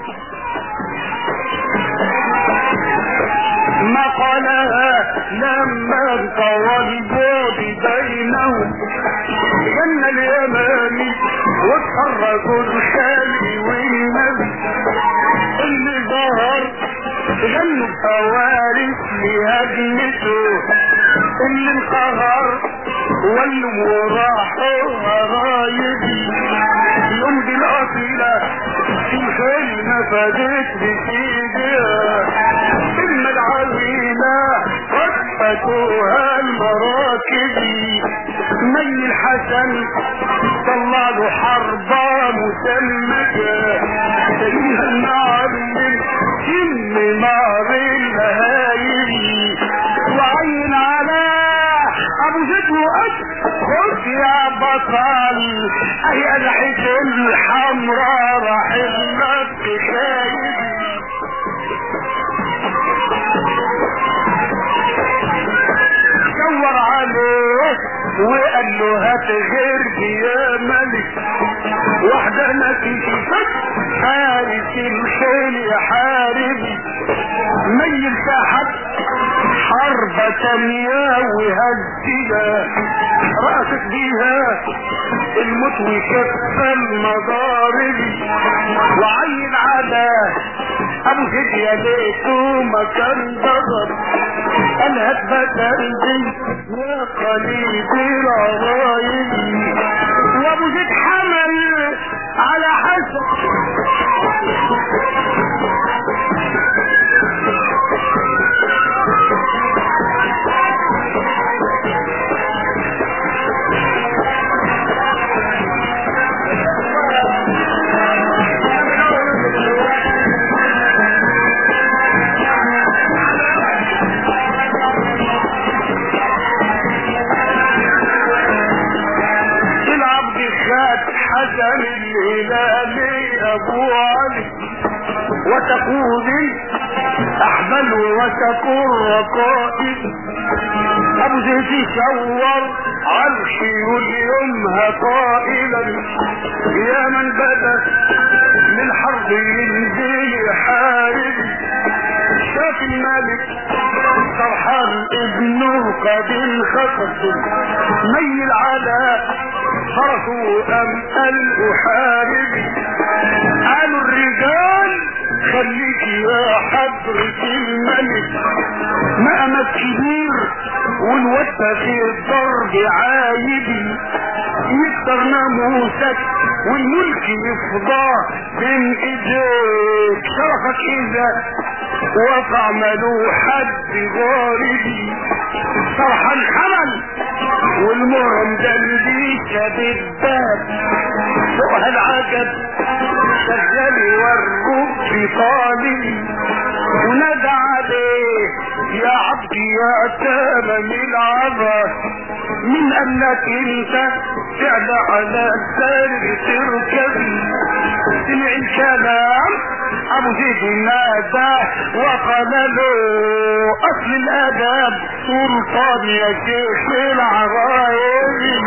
ما قالها لما انطوى البعد بينهم جنة اليماني واتخرجوا الخالي والنبي اللي ظهر غنوا بفوارس لهجمته اللي انقهر ولوا وراحوا قرايبي يوم دي القصيدة في الخيل نفذت بسيدها ثم العويلة رفته المراكب مي الحسن طلع له حربة مسمكة فيها المعلم كم نار الهايل وعين على ابو زيد وقت خد يا بطل اي الحيط الحمراء راح لك خايف دور عليه وقال له هات غيرتي يا ملك واحدة نتيجة حارس الخيل يا حاربي ميل ساحت حربة تانية وهزيها رأسك بيها الموت وكف المضارب وعين على ابو زيد يا ليته مكان ضرب قالها بدلدي يا قليل العرايب وابو زيد حمل على حسن العبد خد حسن الهلالي ابو علي وتقول احمل وتكون رقائب ابو زيد يشور عرشي واليومها قائلا يا من بدا للحرب ينزل يحارب شاف الملك فرحان ابنه قد انخطف ميل على فرسه ام قال احارب قالوا الرجال خليك يا حضرة الملك مقامك كبير والوتة في الضرب عايبي يكتر ناموسك والملك يفضى بين ايديك شرفك اذا وقع ملو حد غاربي صرح الحمل والمرم دنديك بالباب فوقها العجب شغال يورب في طالبي ونادى عليه يا عبدي يا تمام العبا من قال لك انت تعلى على السرب تركبي سمع الكلام ابو زيد نادى وقال له اصل الاداب سلطان يا شيخ العرايب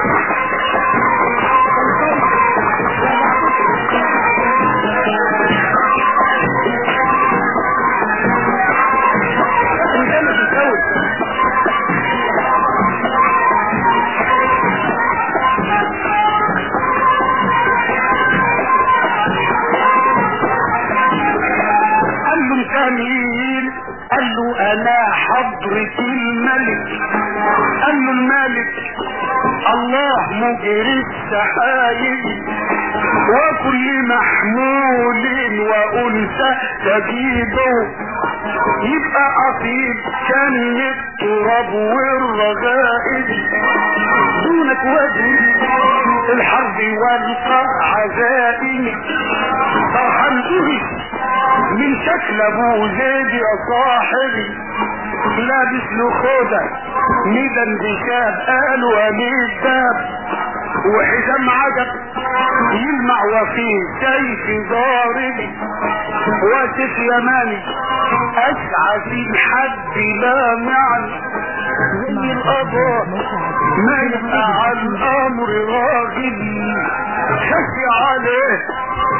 قال له انت مين قال له انا حضرة الملك قال له الملك الله مجري السحايب وكل محمول وانثى تجيبه يبقى اصيب كان من التراب والرغائب دونك وجه الحرب والعزائم فرحان به من شكل ابو زيد يا صاحبي لابس له خوذة ميدان بشاب قالوا امير باب وحزام عجب يلمع وفيه سيف ضاربي واسف يماني اسعى في حد لا معنى زي القضاء ما يبقى على الامر راغب خشي عليه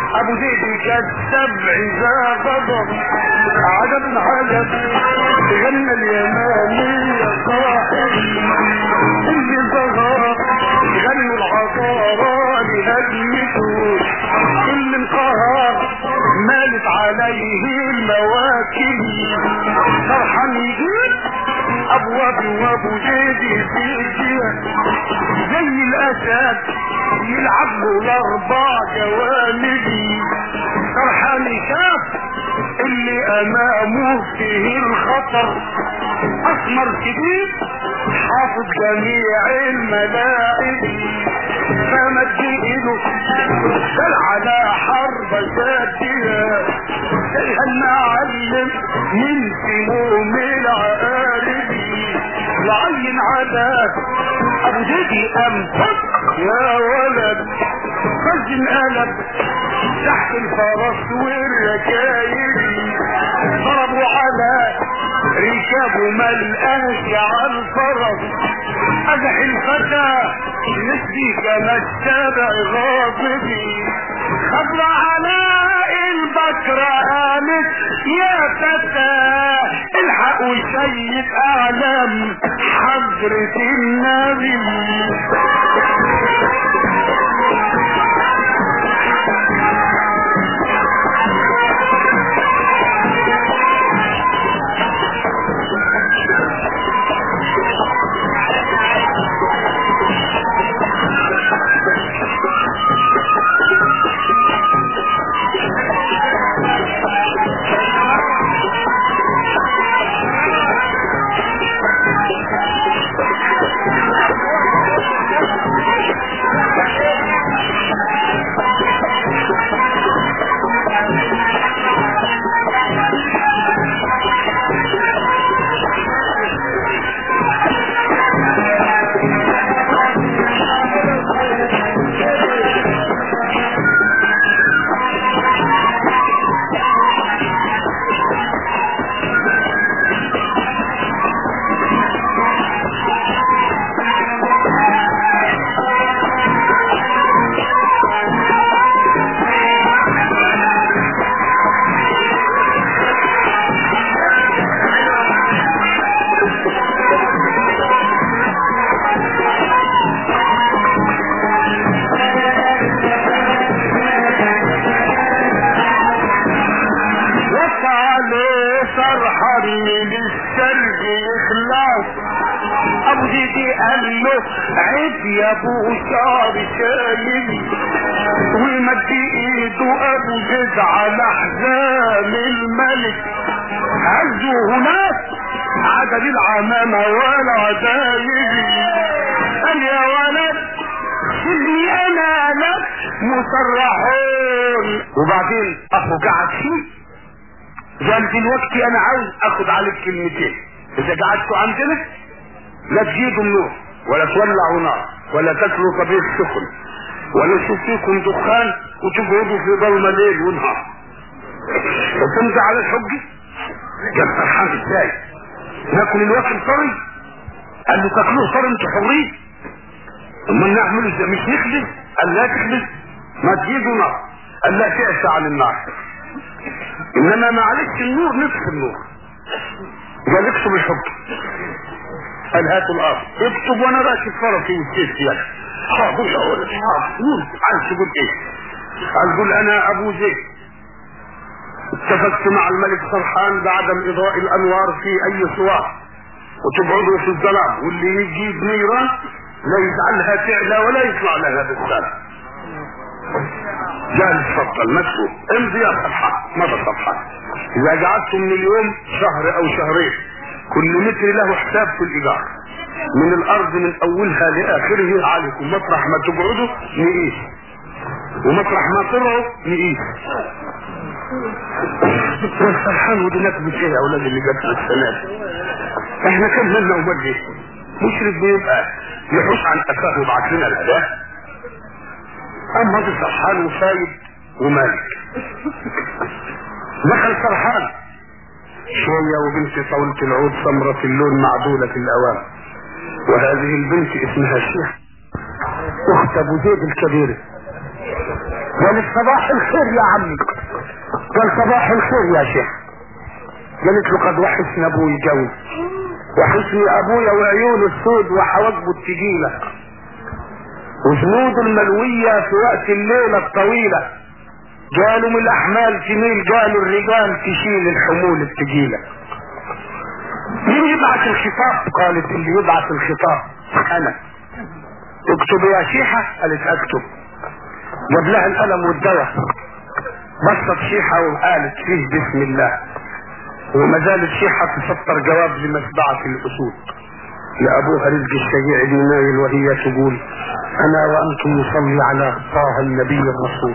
ابو زيد كالسبع ذا غضب عجب عجب غنى اليماني يا صاحبي اللي ظهر غنوا العطارة لهجمته اللي انقهر مالت عليه المواكب فرحان يجيب ابواب وابو زيد في زي الاسد يلعب له الاربع جوانبي فرحان شاف اللي امامه فيه الخطر اسمر كبير حافظ جميع الملاعب فمد ايده دل على حرب شادية زيها المعلم من سموم العقارب لعين على ابو زيدي انفق يا ولد خزن قلب تحت الفرس والركايب ضربوا على ركابه ملقاش على الفرس ازح الفتى نسبي كما السابع غاضبي خبر على البكرة قالت يا فتى الحقوا سيد اعلم حضرة النبي عيب يا ابو شعر شايل ومد ايده ابو زيد على حزام الملك عزه هناك عدد العمامة والعدايب قال يا ولد سيبني انا لك مسرحون وبعدين اخو قعد فيه قال دلوقتي انا عاوز اخد عليك كلمتين اذا قعدتوا عندنا لا تجيبوا النور ولا تولعوا نار ولا تاكلوا طبيخ سخن ولا يشوف فيكم دخان وتقعدوا في ظلمة ليل ونهار وتمضي على الحج كان فرحان ازاي ناكل الوكل طري قال له تاكلوه طري انتوا حرين امال نعمل ازاي مش نخبز قال لا تخبز ما تجيبوا نار قال لا تعسى عن النار انما معلش النور نصف النور قال اكتب الحكم قال هاتوا الارض اكتب وانا راكب فرسي والسيف يلا حاضر يا ولد حاضر قول عايز تقول ايه عايز تقول انا ابو زيد اتفقت مع الملك سرحان بعدم اضاء الانوار في اي سوار وتبعدوا في الظلام واللي يجيب نيران لا يجعلها تعلى ولا يطلع لها بالسلام قال اتفضل مكتوب امضي يا صفحة مضى صفحة اذا قعدتم من اليوم شهر او شهرين كل متر له حساب في الايجار من الارض من اولها لاخره عليكم مطرح ما تقعدوا نقيس ومطرح ما طلعوا نقيس فرحان ودناك بشيء يا اولاد اللي جت السنه احنا كم منا وبدي مشرف بيبقى يحوش عن قفاه ويبعت لنا الاداه اما هذا فرحان وفايد ومالك دخل فرحان شوية وبنت طولة العود سمرة اللون معدولة الأوان وهذه البنت اسمها شيخ أخت أبو زيد الكبير قالت صباح الخير يا عمي قال صباح الخير يا شيخ قالت له قد وحشني ابوي جو وحشني ابويا وعيونه السود وحواجبه التقيلة وجنوده الملوية في وقت الليلة الطويلة قالوا من الاحمال جميل قالوا الرجال تشيل الحمول التقيلة مين يبعث الخطاب قالت اللي يبعث الخطاب انا اكتب يا شيحة قالت اكتب جاب لها القلم والدواء بصت شيحة وقالت فيه بسم الله وما زالت شيحة تسطر جواب لمسبعة الأسود لأبوها رزق الشجيع بن نايل وهي تقول أنا وأنتم نصلي على طه النبي الرسول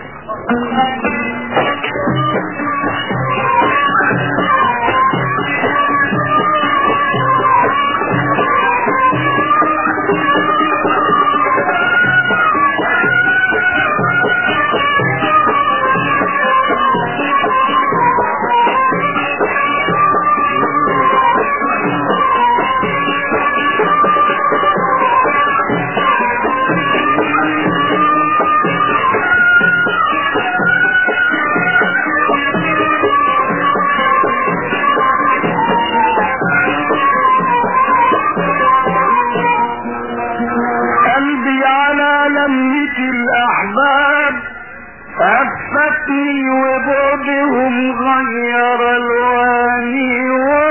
قلبي على لمة الأحباب أفتني وبعدهم غير ألواني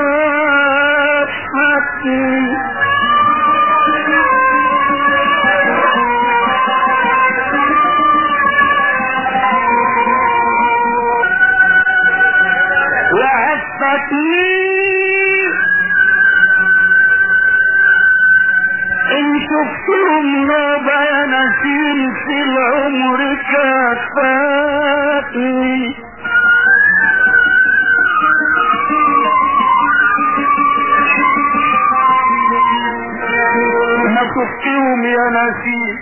وفتني وهفتني إن شفتهم نوبة يا نسيم في العمر كفاتني ما شفتهم يا نسيم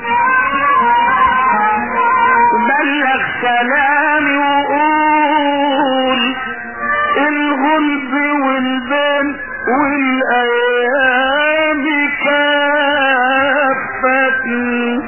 بلغ سلامي وقول الغلب والبن والايام كافتني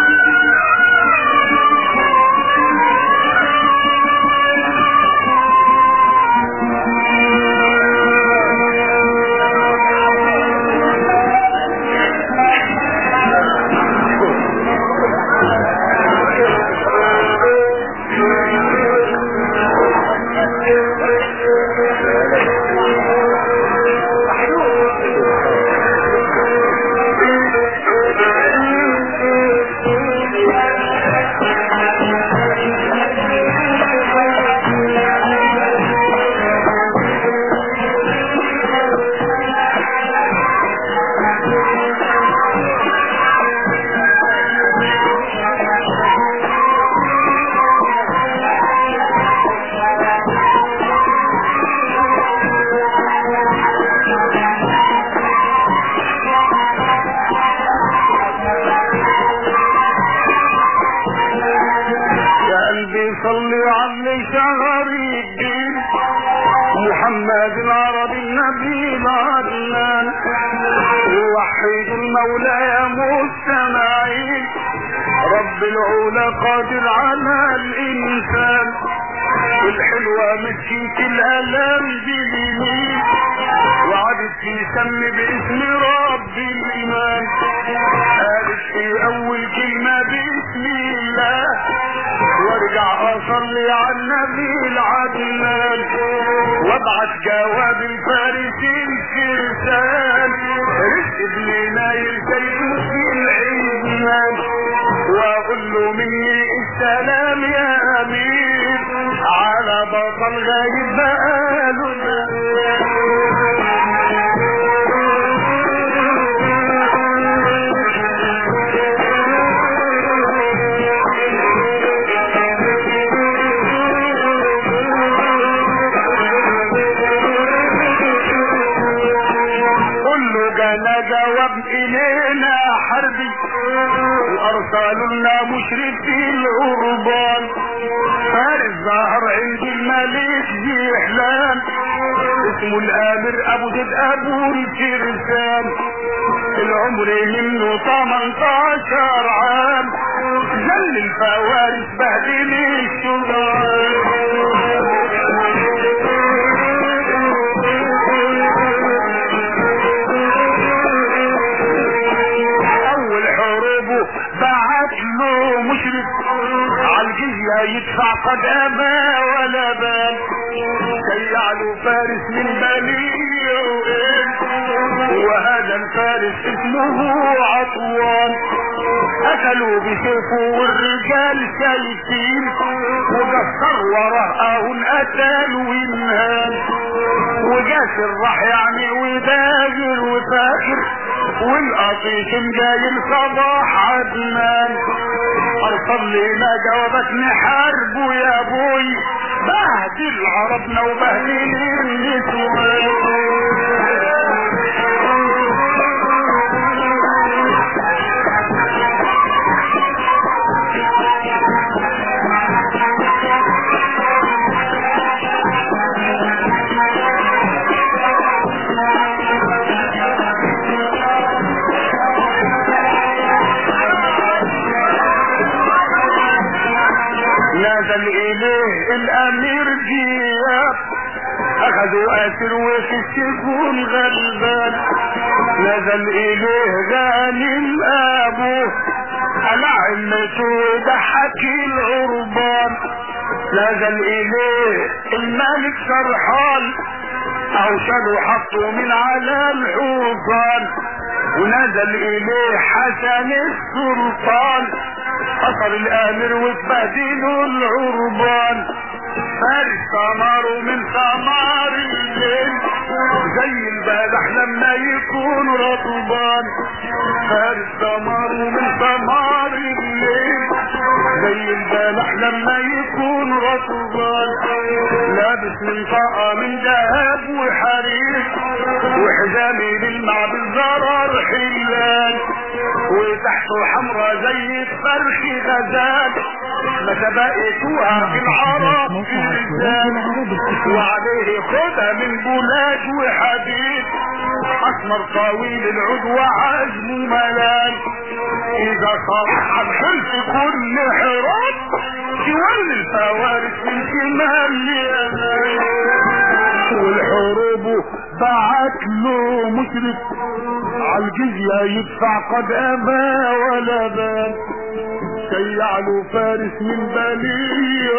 يا قلبي صلي على شهر الدين محمد العربي النبي العدنان ووحد المولى يا مستمعين رب العلا قادر على الانسان الحلوة مسكت الالام باليمين وعدت تسم باسم رب الايمان قالت في اول كلمة بسم الله وارجع اصلي على النبي العدنان وابعت جواب الفارس الكرسان رزق ابن نايل سيد العيدمان واقول له مني السلام يا امير على بطل غايب بقاله قل له جانا جواب الينا حربي وارسلوا لنا مشرف في العربان فارس ظهر عند الملك جحلان اسمه الامر ابو زيد ابو الفرسان العمر منه 18 عام جل الفوارس بهدل الشجار اول حروبه بعت له مشرف عالجزية يدفع قد ابى ولا بال شيع له فارس من بني وهذا الفارس اسمه عطوان قتلوا بسيفه والرجال شايفين وقصر وراه قتل وانهان وجاسر راح يعني وداجر وفاكر والقطيش جاي صباح عدنان ارسل لنا جوابك نحاربه يا ابوي بهدل عربنا وبهدل النسوان نزل اليه الامير جياب اخذوا اسر وفي السجون غلبان نزل اليه غانم ابوه قلع عمته ضحك العربان نزل اليه الملك سرحان او شالوا حطوا من على الحصان ونزل اليه حسن السلطان حصل الامر واتبهدلوا العربان فارس ثمره من ثمار الليل زي البلح لما يكون رطبان فارس ثمره من ثمار الليل زي البلح لما يكون رطبان لابس من طاقة من ذهب وحرير وحزامي للمع بالزرر حلال وتحته حمرا زي الفرخ غزال ما سبقتوها في العرب في اللسان وعليه خدها من بولاج وحديد اسمر طويل العود وعزم ملال اذا صرح الحلف كل حراب تولي الفوارس من شمال ليمين والحروب بعت له مشرف عالجزية يدفع قد ابى ولا بال شيع له فارس من بني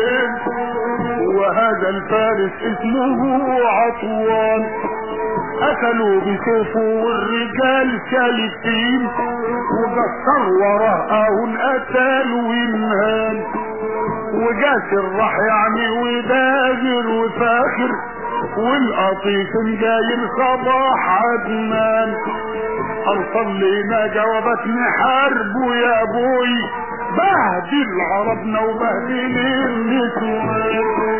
وهذا الفارس اسمه عطوان قتلوا بسيفه والرجال شالفين وقصر وراه قتل وانهان وجاسر راح يعني وداجر وفاخر والقطيف جاي صباح عدنان ارسل لنا جوابات نحاربه يا ابوي بهدل عربنا وبهدل النسوان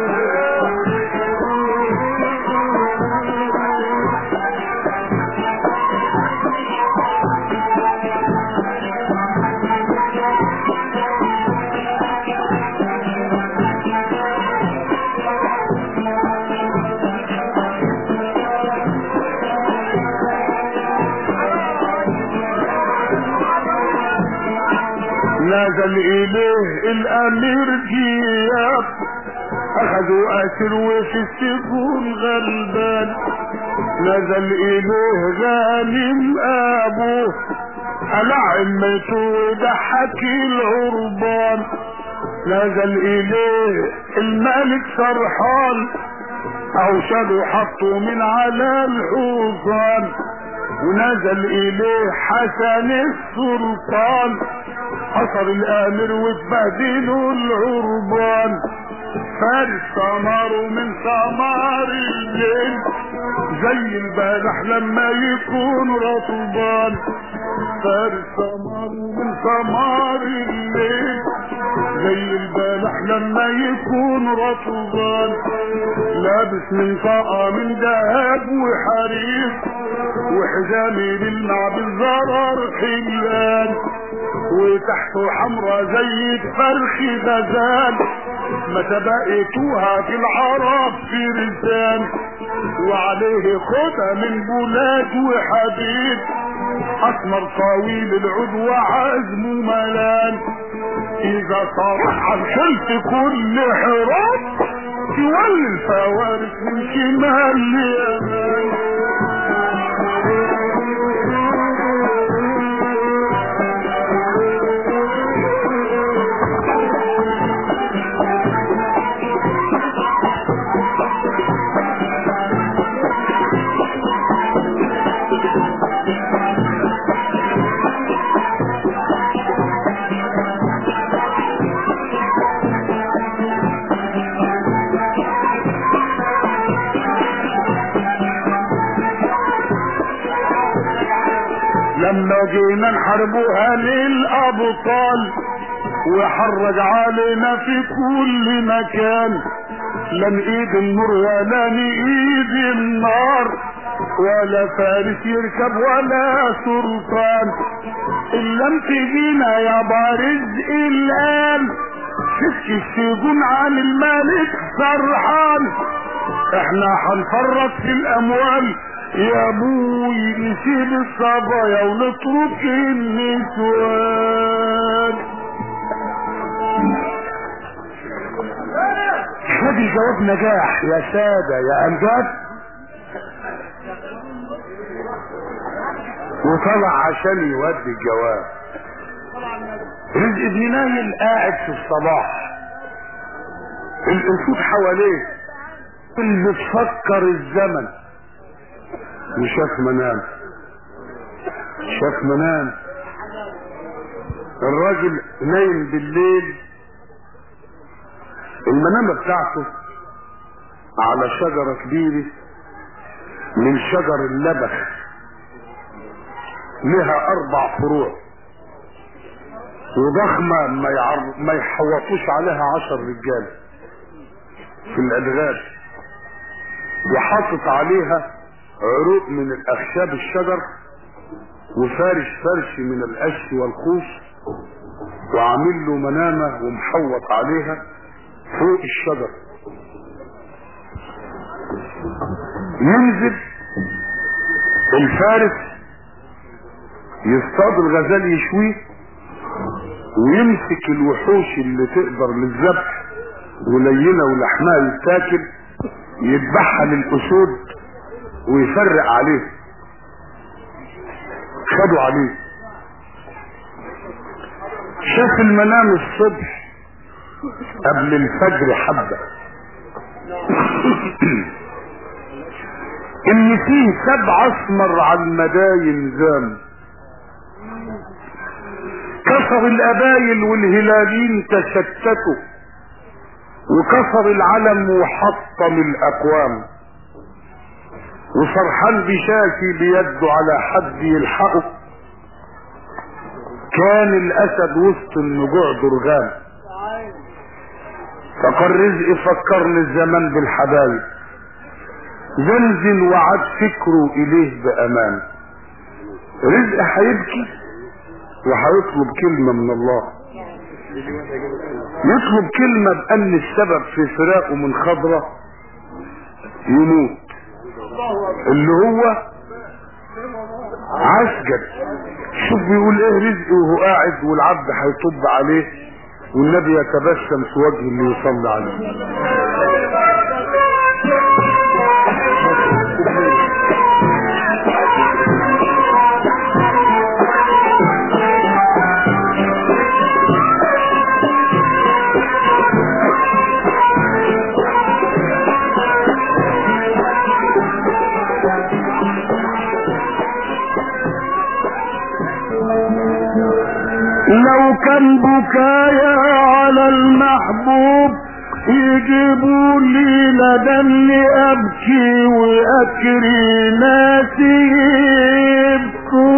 نزل اليه الامير جياب اخذوا اسر وفي السجون غلبان نزل اليه غانم ابوه قلع عمته وضحك العربان نزل اليه الملك سرحان او شالوا حطوا من على الحصان ونزل اليه حسن السلطان حصل الامر واتبهدلوا العربان فارس ثمره من ثمار الليل زي البلح لما يكون رطبان فارس ثمره من ثمار الليل زي البلح لما يكون رطبان لابس من طاقة من ذهب وحرير وحزامي للمع بالزرر حلان وتحته حمرا زي الفرخ غزال ما سبقتوها في العرب في رسان وعليه خدها من بولاد وحديد اسمر طويل العود وعزمه ملان اذا صرح الخلف كل حراب تولي الفوارس من شمال ليمين لما جينا نحاربوها للابطال وحرج علينا في كل مكان لا نقيد النور ولا نقيد النار ولا فارس يركب ولا سلطان الا تجينا يا رزق الان فك السجون عن الملك سرحان احنا هنفرط في الاموال يا ابوي نسيب الصبايا ونترك النسوان خد الجواب نجاح يا سادة يا امجاد وطلع عشان يودي الجواب رزق ابن نايل قاعد في الصباح الانفوت حواليه اللي تفكر الزمن وشاف منام شاف منام الراجل نايم بالليل المنامة بتاعته على شجرة كبيرة من شجر اللبخ لها اربع فروع وضخمة ما, يعر... ما يحوطوش عليها عشر رجال في الادغال وحاطط عليها عروق من الاخشاب الشجر وفارش فرش من القش والخوص وعامل له منامة ومحوط عليها فوق الشجر ينزل الفارس يصطاد الغزال يشويه ويمسك الوحوش اللي تقدر للذبح ولينه ولحمها يتاكل يذبحها للاسود ويفرق عليه خدوا عليه شاف المنام الصبح قبل الفجر حبة ان فيه سبع اسمر على المداين زام كسر الابايل والهلالين تشتتوا وكسر العلم وحطم الاقوام وسرحان بشاكي بيده على حد يلحقه كان الاسد وسط النجوع درغام فقال رزق فكرني الزمان بالحبايب زلزل وعد فكره اليه بامان رزق هيبكي وهيطلب كلمة من الله يطلب كلمة بأن السبب في فراقه من خضرة يموت اللي هو عسجد شوف بيقول ايه رزقه وهو قاعد والعبد هيطب عليه والنبي يتبسم في وجه اللي يصلي عليه لو كان بكايا على المحبوب يجيبوا لي لدني ابكي واكري ناسي يبكوا